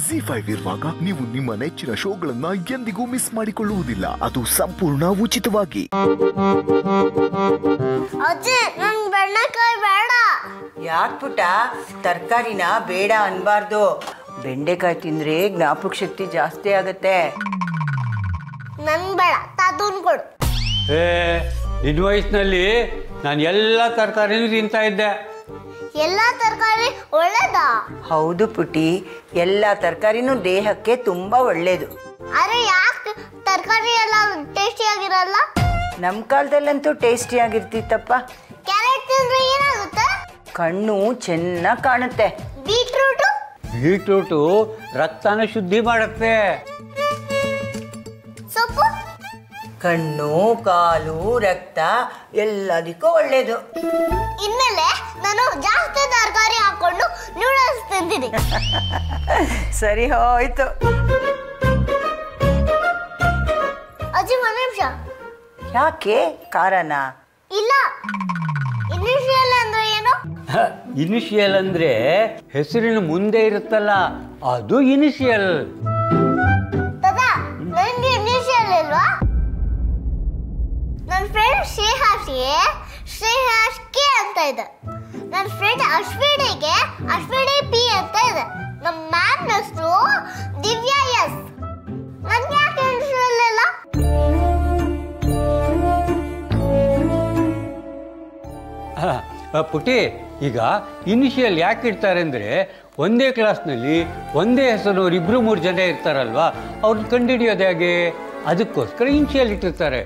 G five ಇರುವಾಗ ನೀವು ನಿಮ್ಮ ನೆಚ್ಚಿನ ಶೋಗಳನ್ನ ಎಂದಿಗೂ ಮಿಸ್ ಮಾಡಿಕೊಳ್ಳುವುದಿಲ್ಲ ಅದು ಸಂಪೂರ್ಣ ಉಚಿತವಾಗಿ ಅಜ್ಜಿ ನನ್ ಬೆಂಡೆಕಾಯಿ ಬೇಡ ಯಾಕೆ ಪುಟ್ಟ ತರಕಾರಿನ ಬೇಡ ಅನ್ಬಾರ್ದು ಬೆಂಡೆಕಾಯಿ ತಿಂದ್ರೆ ಜ್ಞಾಪಕ ಶಕ್ತಿ ಜಾಸ್ತಿ ಆಗತ್ತೆ ನನ್ ಬೇಡ ತಾತೂನ್ ಕೊಡು ಏ ನಿನ್ನ ವಯಸ್ಸಿನಲ್ಲಿ ನಾನು ಎಲ್ಲ ತರಕಾರಿನೂ ತಿಂತಾ ಇದ್ದೆ ಎಲ್ಲಾ ತರಕಾರಿ ಒಳ್ಳೇದಾ ಹೌದು ಪುಟಿ ಎಲ್ಲ ತರಕಾರಿನೂ ದೇಹಕ್ಕೆ ತುಂಬಾ ಒಳ್ಳೇದು ಆದ್ರೆ ಯಾಕೆ ತರಕಾರಿ ಎಲ್ಲ ಟೇಸ್ಟಿ ಆಗಿರಲ್ಲ ನಮ್ಮ ಕಾಲದಲ್ಲಂತೂ ಟೇಸ್ಟಿ ಆಗಿರ್ತಿತ್ತಪ್ಪ ಕ್ಯಾರೆಟ್ ತಿಂದ್ರೆ ಏನಾಗುತ್ತೆ ಕಣ್ಣು ಚೆನ್ನಾಗಿ ಕಾಣುತ್ತೆ ಬೀಟ್ರೂಟು ಬೀಟ್ರೂಟು ರಕ್ತನ ಶುದ್ಧಿ ಮಾಡುತ್ತೆ ಸೊಪ್ಪು ಕಣ್ಣು ಕಾಲು ರಕ್ತ ಎಲ್ಲದಕ್ಕೂ ಒಳ್ಳೇದು ಇನ್ಮೇಲೆ ನಾನು ಜಾಸ್ತಿ ತರಕಾರಿ ಹಾಕೊಂಡು ನೂಡಲ್ಸ್ ತಿಂತೀನಿ ಸರಿ ಹೋಯ್ತು ಅಜ್ಜಿ ಒಂದ್ ನಿಮಿಷ ಯಾಕೆ ಕಾರಣ ಇಲ್ಲ ಇನಿಷಿಯಲ್ ಅಂದ್ರೆ ಏನು ಇನಿಷಿಯಲ್ ಅಂದ್ರೆ ಹೆಸರಿನ ಮುಂದೆ ಇರುತ್ತಲ್ಲ ಅದು ಇನಿಷಿಯಲ್ ತದಾ ನನಗೆ ಇನಿಷಿಯಲ್ ಇಲ್ವಾ ನನ್ನ ಫ್ರೆಂಡ್ ಶ್ರೇಹಾಶ್ಗೆ ಶ್ರೇಹಾಶ್ ಕೆ ಅಂತ ಇದೆ ನನ್ನ ಫ್ರೆಂಡ್ ಅಶ್ವಿನಿಗೆ ಅಶ್ವಿನಿ ಪಿ ಅಂತ ಇದೆ ನಮ್ಮ ಮ್ಯಾಮ್ ಹೆಸರು ದಿವ್ಯಾ ಎಸ್ ನನ್ಗೆ ಯಾಕೆ ಇನಿಷಿಯಲ್ ಇಲ್ಲ ಹ, ಆ, ಪುಟಿ ಈಗ ಇನಿಷಿಯಲ್ ಯಾಕೆ ಇಡ್ತಾರೆ ಅಂದರೆ ಒಂದೇ ಕ್ಲಾಸ್ನಲ್ಲಿ ಒಂದೇ ಹೆಸರಿನವ್ರು ಇಬ್ಬರು ಮೂರು ಜನ ಇರ್ತಾರಲ್ವಾ ಅವ್ರನ್ನ ಕಂಡುಹಿಡಿಯೋದು ಹೇಗೆ ಅದಕ್ಕೋಸ್ಕರ ಇನಿಷಿಯಲ್ ಇಟ್ಟಿರ್ತಾರೆ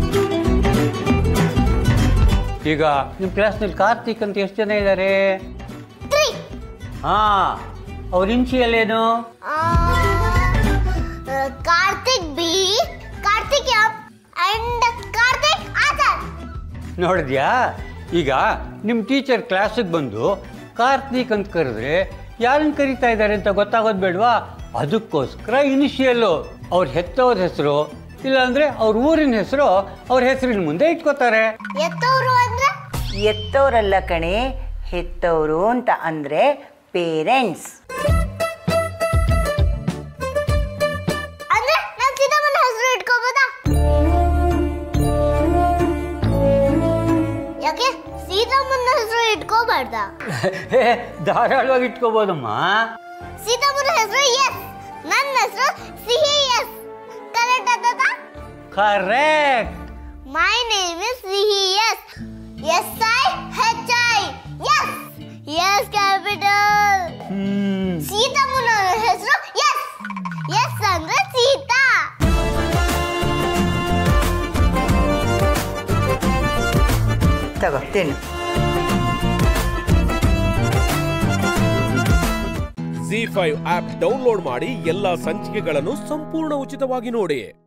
ಈಗ ನಿಮ್ಮ ಕ್ಲಾಸ್ನಲ್ಲಿ ಕಾರ್ತಿಕ್ ಅಂತ ಎಷ್ಟು ಜನ ಇದ್ದಾರೆ ತ್ರೀ ಹಾಂ ಅವ್ರ ಇನಿಷಿಯಲ್ ಏನು Karthik B Karthik M and Karthik Achar ನೋಡಿದ್ಯಾ ಈಗ ನಿಮ್ಮ ಟೀಚರ್ ಕ್ಲಾಸಿಗೆ ಬಂದು ಕಾರ್ತಿಕ್ ಅಂತ ಕರೆದ್ರೆ ಯಾರನ್ನ ಕರಿತಾ ಇದ್ದಾರೆ ಅಂತ ಗೊತ್ತಾಗೋದು ಬೇಡವಾ ಅದಕ್ಕೋಸ್ಕರ ಇನಿಷಿಯಲ್ಲು ಅವ್ರ ಹೆತ್ತವ್ರ ಹೆಸರು ಇಲ್ಲಾಂದ್ರೆ ಅವ್ರ ಊರಿನ ಹೆಸರು ಅವ್ರ ಹೆಸರಿನ ಮುಂದೆ ಇಟ್ಕೋತಾರೆ ಎತ್ತವರು ಅಂದ್ರೆ ಎತ್ತವರಲ್ಲ ಕಣೆ ಹೆತ್ತವರು ಅಂತ ಅಂದ್ರೆ ಪೇರೆಂಟ್ಸ್ ಅಂದ್ರೆ ನಾನು ಸೀತಮ್ಮನ ಹೆಸರು ಇಟ್ಕೋಬೋದಾ ಯಾಕೆ ಸೀತಮ್ಮನ ಹೆಸರು ಇಟ್ಕೋಬಾರ್ದಾ ಹೇ, ಧಾರಾಳವಾಗಿ ಇಟ್ಕೋಬೋದಮ್ಮ ಸೀತಮ್ಮನ ಹೆಸರು ಎಸ್ ನನ್ನ ಹೆಸರು ಸಿಹಿ ಎಸ್ ಕರೆಕ್ಟ್ ಆತದ correct my name is Sihi S S I H I S S capital hmm ಸೀತಮ್ಮನ ಹೆಸರು ಎಸ್ ಎಸ್ ಅಂದ್ರೆ ಸೀತಾ ತಗೋ ತಿನ್ನು ಜಿ ಫೈವ್ ಆಪ್ ಡೌನ್ಲೋಡ್ ಮಾಡಿ ಎಲ್ಲಾ ಸಂಚಿಕೆಗಳನ್ನು ಸಂಪೂರ್ಣ ಉಚಿತವಾಗಿ ನೋಡಿ